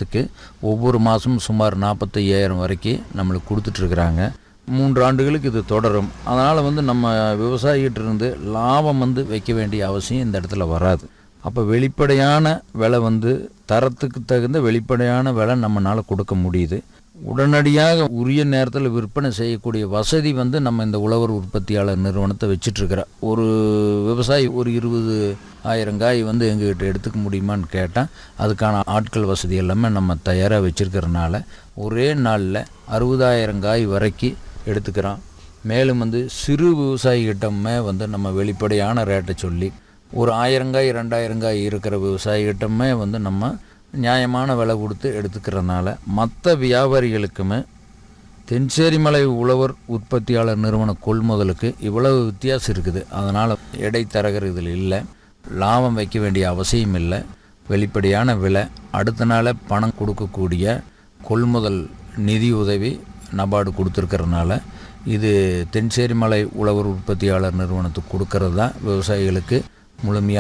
மாதத்துக்கு ஒவ்வொரு மாதமும் சுமார் நாற்பத்தையாயிரம் வரைக்கும் நம்மளுக்கு கொடுத்துட்ருக்குறாங்க மூன்று ஆண்டுகளுக்கு இது தொடரும் அதனால் வந்து நம்ம விவசாயிகிட்ட இருந்து லாபம் வந்து வைக்க வேண்டிய அவசியம் இந்த இடத்துல வராது அப்போ வெளிப்படையான விலை வந்து தரத்துக்கு தகுந்த வெளிப்படையான விலை நம்மளால் கொடுக்க முடியுது உடனடியாக உரிய நேரத்தில் விற்பனை செய்யக்கூடிய வசதி வந்து நம்ம இந்த உழவர் உற்பத்தியாளர் நிறுவனத்தை வச்சிட்ருக்கிற ஒரு விவசாயி ஒரு இருபது ஆயிரம் காய் வந்து எங்ககிட்ட எடுத்துக்க முடியுமான்னு கேட்டால் அதுக்கான ஆட்கள் வசதி எல்லாமே நம்ம தயாராக வச்சுருக்கிறனால ஒரே நாளில் அறுபதாயிரம் காய் வரைக்கும் எடுத்துக்கிறோம் மேலும் வந்து சிறு விவசாயிகிட்டமே வந்து நம்ம வெளிப்படையான ரேட்டை சொல்லி ஒரு ஆயிரங்காய் ரெண்டாயிரங்காய் இருக்கிற விவசாயிகிட்டமே வந்து நம்ம நியாயமான விலை கொடுத்து எடுத்துக்கிறதுனால மற்ற வியாபாரிகளுக்குமே தென்சேரிமலை உழவர் உற்பத்தியாளர் நிறுவன கொள்முதலுக்கு இவ்வளவு வித்தியாசம் இருக்குது அதனால் இடைத்தரகர் இதில் இல்லை லாபம் வைக்க வேண்டிய அவசியம் இல்லை வெளிப்படையான விலை அடுத்த நாளே பணம் கொடுக்கக்கூடிய கொள்முதல் நிதி உதவி நபார்டு கொடுத்துருக்கறனால இது தென்சேரிமலை உழவர் உற்பத்தியாளர் நிறுவனத்துக்கு கொடுக்கறது தான் விவசாயிகளுக்கு முழுமையாக